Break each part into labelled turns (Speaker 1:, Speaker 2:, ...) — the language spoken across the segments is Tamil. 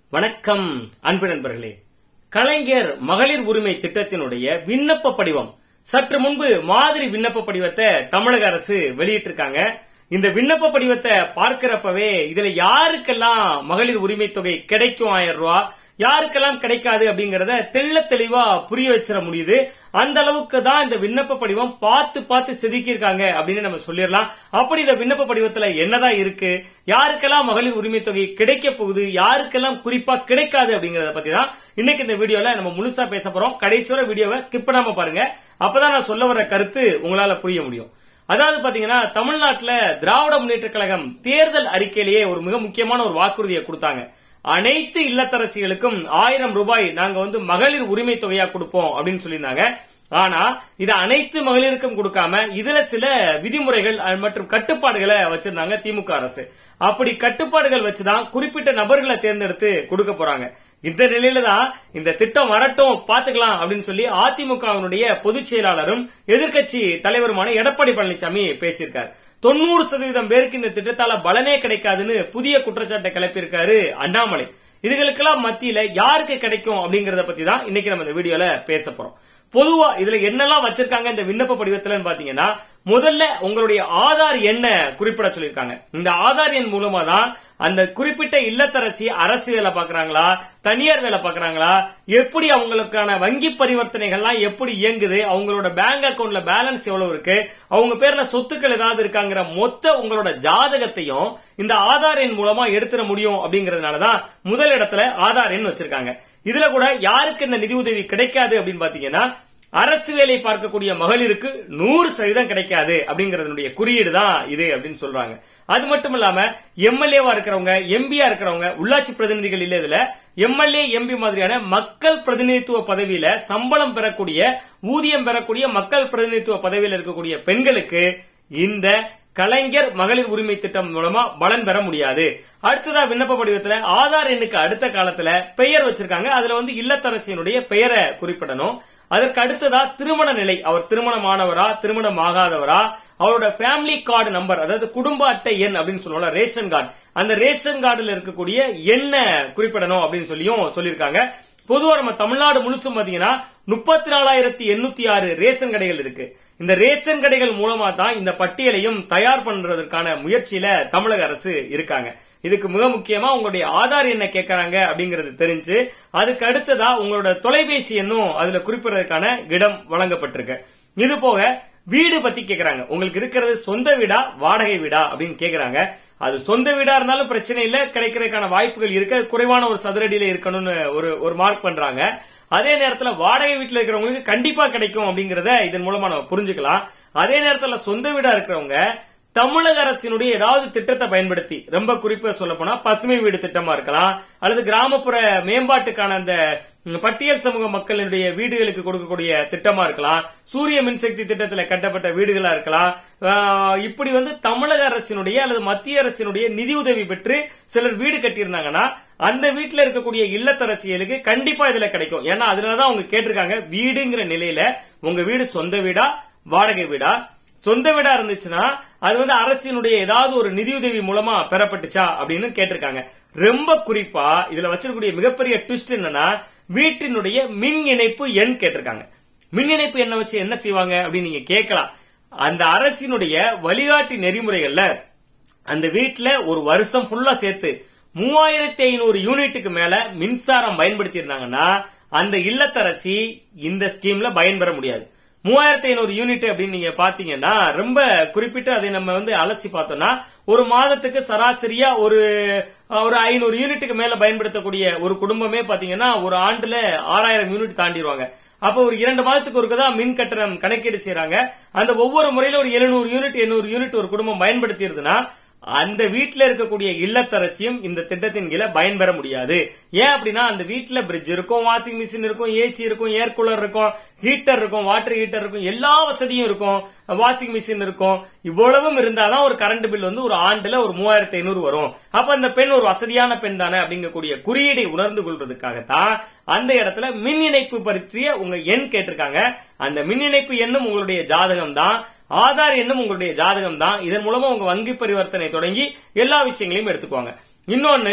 Speaker 1: வணக்கம் அன்பு நண்பர்களே கலைஞர் மகளிர் உரிமை திட்டத்தினுடைய விண்ணப்ப படிவம் சற்று முன்பு மாதிரி விண்ணப்ப படிவத்தை தமிழக அரசு வெளியிட்டிருக்காங்க இந்த விண்ணப்ப படிவத்தை பார்க்கிறப்பவே இதுல யாருக்கெல்லாம் மகளிர் உரிமை தொகை கிடைக்கும் ஆயிரம் ரூபாய் யாருக்கெல்லாம் கிடைக்காது அப்படிங்கறத தெள்ள தெளிவா புரிய வச்சிட முடியுது அந்த அளவுக்கு தான் இந்த விண்ணப்ப படிவம் பார்த்து பார்த்து செதுக்கியிருக்காங்க அப்படின்னு நம்ம சொல்லிடலாம் அப்படி இந்த விண்ணப்ப படிவத்துல என்னதான் இருக்கு யாருக்கெல்லாம் மகளிர் உரிமை தொகை கிடைக்க போகுது யாருக்கெல்லாம் குறிப்பா கிடைக்காது அப்படிங்கறத பத்தி தான் இன்னைக்கு இந்த வீடியோல நம்ம முழுசா பேச போறோம் கடைசி வரை வீடியோவை ஸ்கிப் பண்ணாம பாருங்க அப்பதான் நான் சொல்ல வர கருத்து உங்களால புரிய முடியும் அதாவது பாத்தீங்கன்னா தமிழ்நாட்டுல திராவிட முன்னேற்ற கழகம் தேர்தல் அறிக்கையிலேயே ஒரு மிக முக்கியமான ஒரு வாக்குறுதியை கொடுத்தாங்க அனைத்து இல்லத்தரசிகளுக்கும் ஆயிரம் ரூபாய் நாங்க வந்து மகளிர் உரிமை தொகையா கொடுப்போம் அப்படின்னு சொல்லியிருந்தாங்க ஆனா இது அனைத்து மகளிருக்கும் கொடுக்காம இதுல சில விதிமுறைகள் அஹ், மற்றும் கட்டுப்பாடுகளை வச்சிருந்தாங்க திமுக அரசு அப்படி கட்டுப்பாடுகள் வச்சுதான் குறிப்பிட்ட நபர்களை தேர்ந்தெடுத்து கொடுக்க போறாங்க இந்த நிலையில தான் இந்த திட்டம் வரட்டும் பாத்துக்கலாம் அப்படின்னு சொல்லி அதிமுகவினுடைய பொதுச் செயலாளரும் எதிர்க்கட்சி தலைவருமான எடப்பாடி பழனிசாமி பேசியிருக்காரு தொண்ணூறு சதவீதம் பேருக்கு இந்த திட்டத்தால பலனே கிடைக்காதுன்னு புதிய குற்றச்சாட்டை கிளப்பியிருக்காரு அண்ணாமலை இதுகளுக்கெல்லாம் மத்தியில யாருக்கு கிடைக்கும் அப்படிங்கறத பத்தி தான் இன்னைக்கு நம்ம இந்த வீடியோல பேச போறோம் பொதுவா இதுல என்னெல்லாம் வச்சிருக்காங்க இந்த விண்ணப்ப படிவத்துலன்னு பாத்தீங்கன்னா முதல்ல உங்களுடைய ஆதார் எண்ணை குறிப்பிட சொல்லியிருக்காங்க இந்த ஆதார் எண் மூலமா தான் அந்த குறிப்பிட்ட இல்லத்தரசி அரசு வேலை பாக்குறாங்களா தனியார் வேலை பாக்குறாங்களா எப்படி அவங்களுக்கான வங்கி பரிவர்த்தனைகள்லாம் எப்படி இயங்குது அவங்களோட பேங்க் அக்கவுண்ட்ல பேலன்ஸ் எவ்வளவு இருக்கு அவங்க பேர்ல சொத்துக்கள் ஏதாவது இருக்காங்கிற மொத்த உங்களோட ஜாதகத்தையும் இந்த ஆதார் எண் மூலமா எடுத்துட முடியும் அப்படிங்கறதுனாலதான் முதல் இடத்துல ஆதார் எண் வச்சிருக்காங்க இதுல கூட யாருக்கு இந்த நிதி உதவி கிடைக்காது அப்படின்னு பாத்தீங்கன்னா அரசு வேலை பார்க்கக்கூடிய மகளிருக்கு நூறு சதவீதம் கிடைக்காது அப்படிங்கறதுடைய குறியீடு தான் இது அப்படின்னு சொல்றாங்க அது மட்டும் இல்லாம எம்எல்ஏவா இருக்கிறவங்க எம்பியா இருக்கிறவங்க உள்ளாட்சி பிரதிநிதிகள் இல்ல இதுல எம்எல்ஏ எம்பி மாதிரியான மக்கள் பிரதிநிதித்துவ பதவியில சம்பளம் பெறக்கூடிய ஊதியம் பெறக்கூடிய மக்கள் பிரதிநிதித்துவ பதவியில் இருக்கக்கூடிய பெண்களுக்கு இந்த கலைஞர் மகளிர் உரிமை திட்டம் மூலமா பலன் பெற முடியாது அடுத்ததா விண்ணப்ப படிவத்துல ஆதார் எண்ணுக்கு அடுத்த காலத்துல பெயர் வச்சிருக்காங்க அதுல வந்து இல்லத்தரசியினுடைய பெயரை குறிப்பிடணும் அதற்கு அடுத்ததா திருமண நிலை அவர் திருமணமானவரா திருமணம் ஆகாதவரா அவரோட ஃபேமிலி கார்டு நம்பர் அதாவது குடும்ப அட்டை எண் அப்படின்னு சொல்லுவோம்ல ரேஷன் கார்டு அந்த ரேஷன் கார்டுல இருக்கக்கூடிய எண்ணை குறிப்பிடணும் அப்படின்னு சொல்லியும் சொல்லியிருக்காங்க பொதுவா நம்ம தமிழ்நாடு முழுசும் பாத்தீங்கன்னா முப்பத்தி நாலாயிரத்தி எண்ணூத்தி ஆறு ரேஷன் கடைகள் இருக்கு இந்த ரேஷன் கடைகள் மூலமா தான் இந்த பட்டியலையும் தயார் பண்றதற்கான முயற்சியில தமிழக அரசு இருக்காங்க இதுக்கு மிக முக்கியமா உங்களுடைய ஆதார் எண்ணை கேட்கறாங்க அப்படிங்கறது தெரிஞ்சு அதுக்கு அடுத்ததா உங்களோட தொலைபேசி எண்ணும் அதுல குறிப்பிடறதுக்கான இடம் வழங்கப்பட்டிருக்கு இது போக வீடு பத்தி கேக்குறாங்க உங்களுக்கு இருக்கிறது சொந்த வீடா வாடகை வீடா அப்படின்னு கேக்குறாங்க அது சொந்த வீடா இருந்தாலும் பிரச்சனை இல்ல கிடைக்கிறதுக்கான வாய்ப்புகள் இருக்கு அது குறைவான ஒரு சதுரடியில இருக்கணும்னு ஒரு ஒரு மார்க் பண்றாங்க அதே நேரத்துல வாடகை வீட்டுல இருக்கிறவங்களுக்கு கண்டிப்பா கிடைக்கும் அப்படிங்கறத இதன் மூலமா நம்ம புரிஞ்சுக்கலாம் அதே நேரத்துல சொந்த வீடா இருக்கிறவங்க தமிழக அரசினுடைய ஏதாவது திட்டத்தை பயன்படுத்தி ரொம்ப குறிப்பா சொல்ல போனா பசுமை வீடு திட்டமா இருக்கலாம் அல்லது கிராமப்புற மேம்பாட்டுக்கான அந்த ம், பட்டியல் சமூக மக்களுடைய வீடுகளுக்கு கொடுக்கக்கூடிய திட்டமா இருக்கலாம் சூரிய மின்சக்தி திட்டத்துல கட்டப்பட்ட வீடுகளா இருக்கலாம் ஆஹ், இப்படி வந்து தமிழக அரசினுடைய அல்லது மத்திய அரசினுடைய நிதி உதவி பெற்று சிலர் வீடு கட்டியிருந்தாங்கன்னா அந்த வீட்டுல இருக்கக்கூடிய இல்லத்தரசியலுக்கு கண்டிப்பா இதுல கிடைக்கும் ஏன்னா அதனாலதான் அவங்க கேட்டிருக்காங்க வீடுங்கிற நிலையில உங்க வீடு சொந்த வீடா வாடகை வீடா சொந்த வீடா இருந்துச்சுன்னா அது வந்து அரசினுடைய ஏதாவது ஒரு நிதியுதவி மூலமா பெறப்பட்டுச்சா அப்படின்னு கேட்டிருக்காங்க ரொம்ப குறிப்பா இதுல வச்சிருக்கக்கூடிய மிகப்பெரிய ட்விஸ்ட் என்னன்னா வீட்டினுடைய மின் இணைப்பு எண் கேட்டிருக்காங்க மின் இணைப்பு எண்ணை வச்சு என்ன செய்வாங்க அப்படின்னு நீங்க கேட்கலாம் அந்த அரசினுடைய வழிகாட்டி நெறிமுறைகள்ல அந்த வீட்ல ஒரு வருஷம் ஃபுல்லா சேர்த்து மூவாயிரத்தி ஐநூறு யூனிட்டுக்கு மேல மின்சாரம் பயன்படுத்தி இருந்தாங்கன்னா அந்த இல்லத்தரசி இந்த ஸ்கீம்ல பயன்பெற முடியாது மூவாயிரத்தி ஐநூறு யூனிட் அப்படின்னு நீங்க பாத்தீங்கன்னா ரொம்ப குறிப்பிட்டு அதை நம்ம வந்து அலசி பார்த்தோம்னா ஒரு மாதத்துக்கு சராசரியா ஒரு ஒரு ஐநூறு யூனிட்டுக்கு மேல பயன்படுத்தக்கூடிய ஒரு குடும்பமே பாத்தீங்கன்னா ஒரு ஆண்டுல ஆறாயிரம் யூனிட் தாண்டிடுவாங்க அப்ப ஒரு இரண்டு மாதத்துக்கு ஒருக்கதான் மின் கட்டணம் கணக்கீடு செய்யறாங்க அந்த ஒவ்வொரு முறையில ஒரு 700 யூனிட் 800 யூனிட் ஒரு குடும்பம் பயன்படுத்தியிருதுன்னா அந்த வீட்ல இருக்கக்கூடிய இல்லத்தரசியும் இந்த திட்டத்தின் கீழ பயன்பெற முடியாது ஏன் அப்படின்னா அந்த வீட்ல பிரிட்ஜ் இருக்கும் வாஷிங் மிஷின் இருக்கும் ஏசி இருக்கும் ஏர் கூலர் இருக்கும் ஹீட்டர் இருக்கும் வாட்டர் ஹீட்டர் இருக்கும் எல்லா வசதியும் இருக்கும் வாஷிங் மிஷின் இருக்கும் இவ்வளவும் இருந்தாதான் ஒரு கரண்ட் பில் வந்து ஒரு ஆண்டுல ஒரு மூவாயிரத்தி ஐநூறு வரும் அப்ப அந்த பெண் ஒரு வசதியான பெண் தானே அப்படிங்கக்கூடிய குறியீடை உணர்ந்து கொள்றதுக்காகத்தான் அந்த இடத்துல மின் இணைப்பு பற்றிய உங்க எண் கேட்டிருக்காங்க அந்த மின் இணைப்பு எண்ணும் உங்களுடைய ஜாதகம் தான் ஆதார் எண்ணும் உங்களுடைய ஜாதகம் தான் இதன் மூலமா உங்க வங்கி பரிவர்த்தனை தொடங்கி எல்லா விஷயங்களையும் எடுத்துக்குவாங்க இன்னொன்னு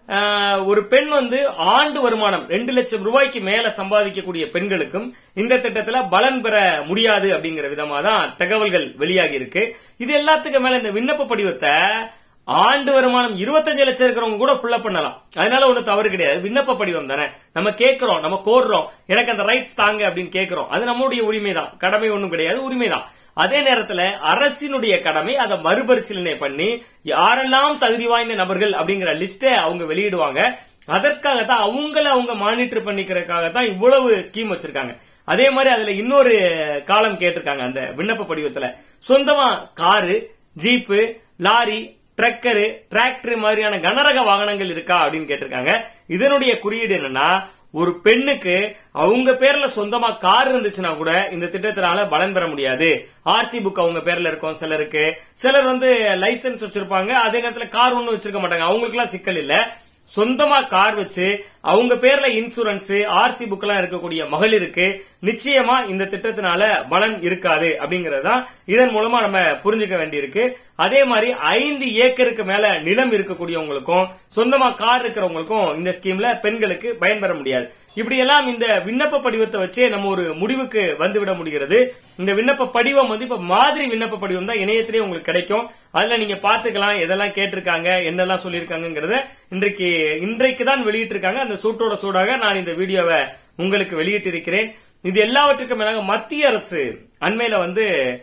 Speaker 1: ஆஹ், ஒரு பெண் வந்து ஆண்டு வருமானம் ரெண்டு லட்சம் ரூபாய்க்கு மேல சம்பாதிக்கக்கூடிய பெண்களுக்கும் இந்த திட்டத்துல பலன் பெற முடியாது அப்படிங்கிற விதமா தான் தகவல்கள் வெளியாகி இருக்கு இது எல்லாத்துக்கும் மேல இந்த விண்ணப்ப படிவத்தை ஆண்டு வருமானம் 25 லட்சம் இருக்கிறவங்க கூட ஃபுல்லப் பண்ணலாம் அதனால ஒண்ணு தவறு கிடையாது விண்ணப்ப படிவம் தானே நம்ம கேட்கிறோம் நம்ம கோர்றோம் எனக்கு அந்த ரைட்ஸ் தாங்க அப்படின்னு கேட்கிறோம் அது நம்மளுடைய உரிமை தான் கடமை ஒண்ணும் கிடையாது உரிமை தான் அதே நேரத்துல அரசினுடைய கடமை அதை மறுபரிசீலனை பண்ணி யாரெல்லாம் தகுதி வாய்ந்த நபர்கள் அப்படிங்கிற லிஸ்ட அவங்க வெளியிடுவாங்க அதற்காக தான் அவங்கள அவங்க மானிட்டர் பண்ணிக்கிறதுக்காக தான் இவ்வளவு ஸ்கீம் வச்சிருக்காங்க அதே மாதிரி அதுல இன்னொரு காலம் கேட்டிருக்காங்க அந்த விண்ணப்ப படிவத்துல சொந்தமா car jeep lorry trekker tractor மாதிரியான கனரக வாகனங்கள் இருக்கா அப்படின்னு கேட்டிருக்காங்க இதனுடைய குறியீடு என்னன்னா ஒரு பெண்ணுக்கு அவங்க பேர்ல சொந்தமா கார் இருந்துச்சுன்னா கூட இந்த திட்டத்தினால பலன் பெற முடியாது ஆர்சி புக் அவங்க பேர்ல இருக்கும் சிலருக்கு சிலர் வந்து லைசென்ஸ் வச்சிருப்பாங்க அதே நேரத்துல கார் ஒன்னும் வச்சிருக்க மாட்டாங்க அவங்களுக்கு எல்லாம் சிக்கல் இல்ல சொந்தமா கார் வச்சு அவங்க பேர்ல இன்சூரன்ஸ் ஆர்சி புக் எல்லாம் இருக்கக்கூடிய மகளிருக்கு நிச்சயமா இந்த திட்டத்தினால பலன் இருக்காது அப்படிங்கறதுதான் இதன் மூலமா நம்ம புரிஞ்சுக்க வேண்டியிருக்கு அதே மாதிரி ஐந்து ஏக்கருக்கு மேல நிலம் இருக்கக்கூடியவங்களுக்கும் சொந்தமா கார் இருக்கிறவங்களுக்கும் இந்த ஸ்கீம்ல பெண்களுக்கு பயன்பெற முடியாது இப்படி எல்லாம் இந்த விண்ணப்ப படிவத்தை வச்சே நம்ம ஒரு முடிவுக்கு வந்துவிட முடிகிறது இந்த விண்ணப்ப படிவம் வந்து இப்ப மாதிரி விண்ணப்ப படிவம் தான் இணையத்திலேயே உங்களுக்கு கிடைக்கும் அதுல நீங்க பாத்துக்கலாம் எதெல்லாம் கேட்டிருக்காங்க என்னெல்லாம் சொல்லியிருக்காங்கிறத இன்றைக்கு இன்றைக்கு தான் வெளியிட்டிருக்காங்க அந்த சூட்டோட சூடாக நான் இந்த வீடியோவை உங்களுக்கு வெளியிட்டிருக்கிறேன் இது எல்லாவற்றுக்கும் மேலாக மத்திய அரசு அண்மையில வந்து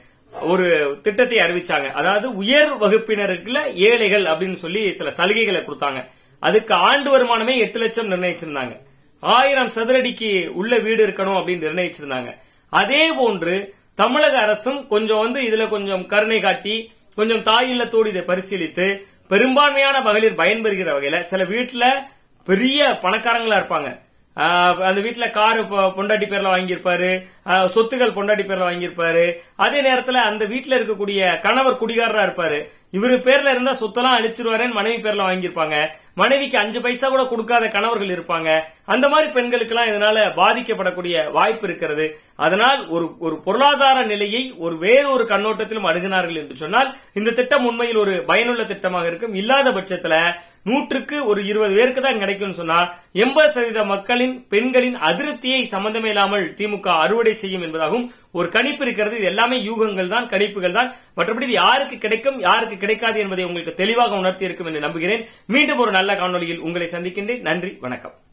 Speaker 1: ஒரு திட்டத்தை அறிவிச்சாங்க அதாவது உயர் வகுப்பினருக்குள்ள ஏழைகள் அப்படின்னு சொல்லி சில சலுகைகளை கொடுத்தாங்க அதுக்கு ஆண்டு வருமானமே எட்டு லட்சம் நிர்ணயிச்சிருந்தாங்க ஆயிரம் சதுரடிக்கு உள்ள வீடு இருக்கணும் அப்படின்னு நிர்ணயிச்சிருந்தாங்க அதே போன்று தமிழக அரசும் கொஞ்சம் வந்து இதுல கொஞ்சம் கருணை காட்டி கொஞ்சம் தாய் இல்லத்தோடு இதை பரிசீலித்து பெரும்பான்மையான மகளிர் பயன்பெறுகிற வகையில சில வீட்டுல பெரிய பணக்காரங்களா இருப்பாங்க ஆஹ் அந்த வீட்டுல காரு பொ- பொண்டாட்டி பேர்ல வாங்கியிருப்பாரு ஆஹ் சொத்துகள் பொண்டாட்டி பேர்ல வாங்கியிருப்பாரு அதே நேரத்துல அந்த வீட்டுல இருக்கக்கூடிய கணவர் குடிகாரரா இருப்பாரு இவரு பேர்ல இருந்தா சொத்தெல்லாம் அழிச்சிருவாருன்னு மனைவி பேர்ல வாங்கியிருப்பாங்க மனைவிக்கு அஞ்சு பைசா கூட கொடுக்காத கணவர்கள் இருப்பாங்க அந்த மாதிரி பெண்களுக்கெல்லாம் இதனால பாதிக்கப்படக்கூடிய வாய்ப்பு இருக்கிறது அதனால் ஒரு ஒரு பொருளாதார நிலையை ஒரு வேறொரு கண்ணோட்டத்திலும் அணுகினார்கள் என்று சொன்னால் இந்த திட்டம் உண்மையில் ஒரு பயனுள்ள திட்டமாக இருக்கும் இல்லாத பட்சத்துல நூற்றுக்கு ஒரு இருபது பேருக்கு தான் கிடைக்கும்னு சொன்னா எண்பது சதவீத மக்களின் பெண்களின் அதிருப்தியை சம்பந்தமே இல்லாமல் திமுக அறுவடை செய்யும் என்பதாகவும் ஒரு கணிப்பு இருக்கிறது இது எல்லாமே யூகங்கள் தான் கணிப்புகள் தான் மற்றபடி இது யாருக்கு கிடைக்கும் யாருக்கு கிடைக்காது என்பதை உங்களுக்கு தெளிவாக உணர்த்தி இருக்கும் என்று நம்புகிறேன் மீண்டும் ஒரு நல்ல காணொளியில் உங்களை சந்திக்கின்றேன் நன்றி வணக்கம்